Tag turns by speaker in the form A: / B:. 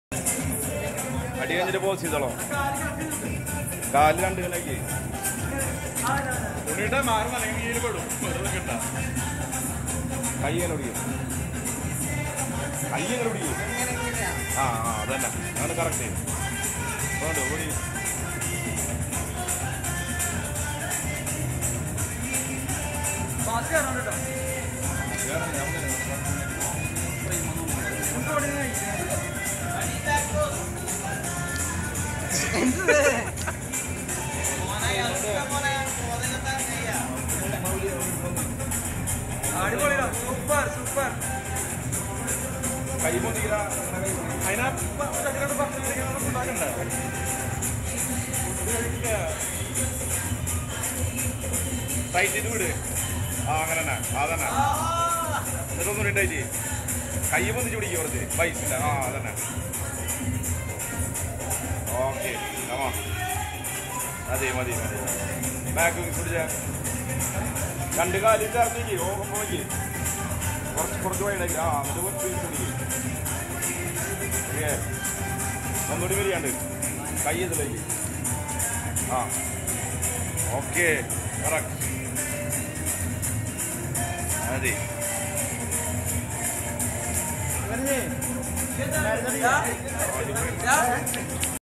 A: അടി കഴിഞ്ഞിട്ട് പോസ് ചെയ്തോളോ കാല് രണ്ട് കണക്കി
B: തുണിയുടെ മാറും അല്ലെങ്കിൽ കീഴിൽ പെടും വെറുതെ കിട്ടാം
A: കൈ എങ്ങനെ പിടിക്കും കൈ എങ്ങനെ പിടിക്കും ആ ആ അതന്നെ അങ്ങനെ കറക്റ്റ് വേണ്ടോ ഓടി
C: അടിപൊളിയാ സൂപ്പർ സൂപ്പർ
A: കൈ പൊന്തിക്കില്ല
B: അതിനാ ചക്കരയുടെ ഭക്ഷണം ഉണ്ടാക്കണ്ടേ
A: ടൈറ്റ് ചെയ്ത് വിട് ആ അങ്ങനെ തന്നെ അതന്നെ എന്നിട്ടൊന്നും ടൈറ്റ് കൈ പൊന്നിച്ച് പിടിക്കുക കുറച്ച് പൈസ ആ അതന്നെ ഓക്കെ ആ മതി മതി മതി ബാക്ക് പിടിച്ച രണ്ട് കാലിൽ ചേർത്തേക്ക് ഓപ്പം പോയി കുറച്ച് കുറച്ച് വൈകിട്ടേക്ക് ആ അത് കുറച്ച് പിടിക്കും ഓക്കെ ഒന്നുകൂടി വരികയുണ്ട് കൈ ഇതിലേക്ക് ആ ഓക്കെ കറക്റ്റ് മതി
C: Ya. Ya.